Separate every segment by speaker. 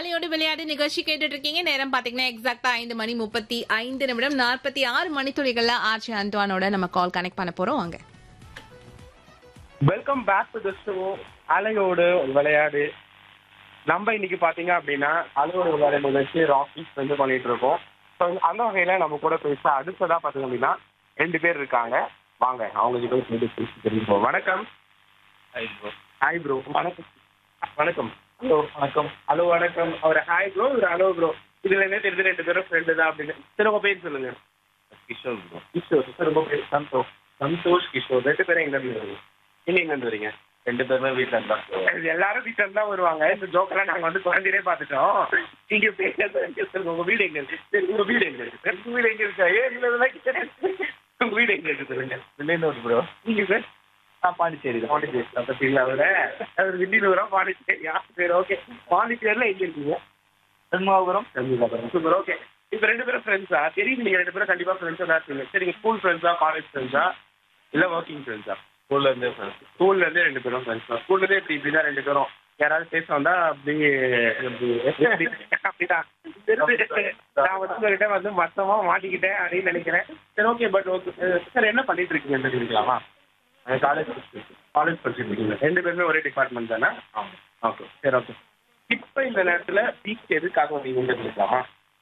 Speaker 1: அலையோடு விளையாடு நிகழ்ச்சி கேட்டுட்டு இருக்கீங்க நேரம் பாத்தீங்கன்னா எக்ஸாக்டா ஐந்து மணி முப்பத்தி ஐந்து நிமிடம் நாற்பத்தி ஆறு மணித்துளிகள்ல ஆர்ச்சி அன்டுவானோட நம்ம கால் கனெக்ட் பண்ண போறோம் வாங்க
Speaker 2: welcome back to the show அலையோடு விளையாடு நம்ம இன்னைக்கு பாத்தீங்க அப்படின்னா அலையோடு விளையாடு நிகழ்ச்சி ராக்கிஸ் வந்து பண்ணிட்டு இருக்கோம் ஸோ அந்த வகையில நம்ம கூட பேச அடுத்ததா பாத்தீங்க அப்படின்னா ரெண்டு பேர் இருக்காங்க வாங்க அவங்க கிட்ட போய் பேசி தெரிஞ்சுப்போம் வணக்கம் ஹாய் ப்ரோ வணக்கம் வணக்கம் ஹலோ வணக்கம் ஹலோ வணக்கம் அவர் ஹாய் ப்ரோ ஒரு ஹலோ ப்ரோ இதுல என்ன தெரியுது ரெண்டு பேரும் ஃப்ரெண்டு தான் அப்படின்னு சரி உங்க பேர் சொல்லுங்க கிஷோர் ப்ரோ கிஷோர் சார் உங்க பேர் சந்தோஷ் சந்தோஷ் கிஷோர் ரெண்டு பேரும் எங்க இருந்து வரீங்க நீங்க எங்க இருந்து வரீங்க
Speaker 3: ரெண்டு பேருமே வீட்டுல இருந்தா
Speaker 2: எல்லாரும் வீட்டுல தான் வருவாங்க இந்த ஜோக்கெல்லாம் நாங்க வந்து குழந்தையிலே பார்த்துட்டோம் நீங்க பேசுறது எங்க சொல்லுங்க உங்க வீடு எங்க இருக்கு சரி உங்க வீடு எங்க இருக்கு உங்க வீடு எங்க இருக்கா ஏன் இல்ல இதெல்லாம் கேட்டேன். உங்க வீடு எங்க இருக்கு சொல்லுங்க
Speaker 3: வில்லியனூர் ப்ரோ
Speaker 2: நீங்க சார்
Speaker 3: ஆ பாண்டிச்சேரி தான்
Speaker 2: பாண்டிச்சேரி அப்ப தெரியல அவர அவர் வில்லியனூரா பாண்டிச்சேரியா சரி ஓகே பாண்டிச்சேரியில எங்க இருக்கீங்க
Speaker 3: தென்மாபுரம்
Speaker 2: சூப்பர் ஓகே இப்ப ரெண்டு பேரும் ஃப்ரெண்ட்ஸா தெரியுது நீங்க ரெண்டு பேரும் கண்டிப்பா ஃப்ரெண்ட்ஸா தான் இருக்கீங்க சரிங்க ஸ்கூல் ஃப்ரெண்ட்ஸா காலேஜ் ஃப்ரெண்ட்ஸா இல்ல ஒர்க்கிங் ஃப்ரெண்ட்ஸா
Speaker 3: ஸ்கூல்ல இருந்தே ஃப்ரெண்ட்ஸ்
Speaker 2: ஸ்கூல்ல இருந்தே ரெண்டு பேரும் ஃப்ரெண்ட்ஸ் தான் ஸ்கூல்ல இருந்தே இப்படி இப்படிதான் ரெண்டு பேரும் யாராவது பேச வந்தா அப்படியே எப்படி அப்படிதான் நான் வந்து உங்ககிட்ட வந்து மொத்தமா மாட்டிக்கிட்டேன் அப்படின்னு நினைக்கிறேன் சரி ஓகே பட் ஓகே சார் என்ன பண்ணிட்டு இருக்கீங்க தெரிஞ்சுக்கலாமா
Speaker 3: காலேஜ்
Speaker 2: காலேஜ் படிச்சுட்டு இருக்கீங்க ரெண்டு பேருமே ஒரே டிபார்ட்மெண்ட் தானே ஓகே சரி ஓகே இப்போ இந்த நேரத்துல பீச் எதுக்காக வந்தீங்கன்னு தெரிஞ்சுக்கலாமா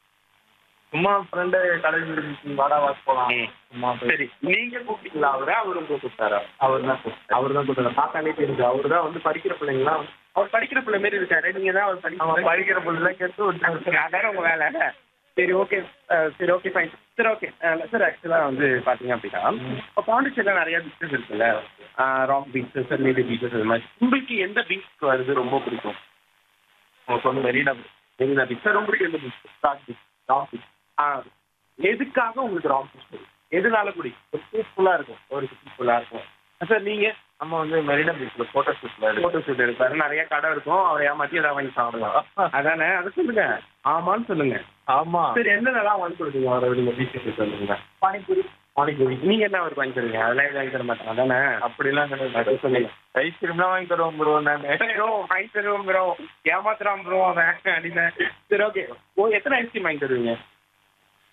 Speaker 3: சும்மா ஃப்ரெண்டு காலேஜ் வாடா வாஸ் போலாம் சும்மா போய்
Speaker 2: சரி நீங்க கூப்பிட்டீங்களா அவரை அவரு உங்க கூப்பிட்டாரா
Speaker 3: அவர் தான்
Speaker 2: அவர் தான் கூப்பிட்டாரு பார்த்தாலே தெரியுது அவர் தான் வந்து படிக்கிற பிள்ளைங்களா அவர் படிக்கிற பிள்ளை மாரி இருக்காரு நீங்க தான் அவர்
Speaker 3: அவன்
Speaker 2: படிக்கிற
Speaker 3: படிக்கிற பிள்ளை கெட்டு விட்டு
Speaker 2: அதான உங்க வேலை சரி ஓகே சரி ஓகே ஃபைன் சரி ஓகே சார் ஆக்சுவலாக வந்து பார்த்தீங்க அப்படின்னா இப்போ பாண்டிச்சேரியில் நிறைய பீச்சஸ் இருக்குல்ல ராக் பீச்சஸ் நீடு பீச்சஸ் அது மாதிரி உங்களுக்கு எந்த பீச் வருது ரொம்ப பிடிக்கும்
Speaker 3: உங்களுக்கு வந்து மெரினா
Speaker 2: மெரினா பீச் சார் உங்களுக்கு எந்த beach rock beach rock beach ஆ எதுக்காக உங்களுக்கு ராக் பீச் பிடிக்கும் எதனால பிடிக்கும் பீஸ்ஃபுல்லாக இருக்கும் ஒரு பீஸ்ஃபுல்லாக இருக்கும் சார் நீங்கள்
Speaker 3: நம்ம வந்து மெரினா பீச்ல போட்டோ ஷூட்ல
Speaker 2: ஃபோட்டோ ஷூட் எடுப்பாரு நிறைய கடை இருக்கும் அவரை ஏமாத்தி ஏதாவது வாங்கி சாப்பிடலாம் அதானே அதை சொல்லுங்க ஆமான்னு சொல்லுங்க
Speaker 3: ஆமா
Speaker 2: சரி என்னென்னலாம் வாங்கி கொடுத்தீங்க அவரை நீங்க பீச்சுக்கு சொல்லுங்க
Speaker 3: பானிபூரி
Speaker 2: பானிபூரி நீங்க என்ன அவருக்கு வாங்கி தருவீங்க அதெல்லாம் எதுவும் வாங்கி தர மாட்டாங்க அதானே
Speaker 3: அப்படிலாம் கிடையாது
Speaker 2: அது சொல்லுங்க
Speaker 3: ஐஸ்கிரீம்லாம் வாங்கி தருவோம் ப்ரோ நான்
Speaker 2: ப்ரோ வாங்கி தருவோம் ப்ரோ ஏமாத்துறான் ப்ரோ அவன் அப்படின்னு சரி ஓகே ஓ எத்தனை ஐஸ்கிரீம் வாங்கி தருவீங்க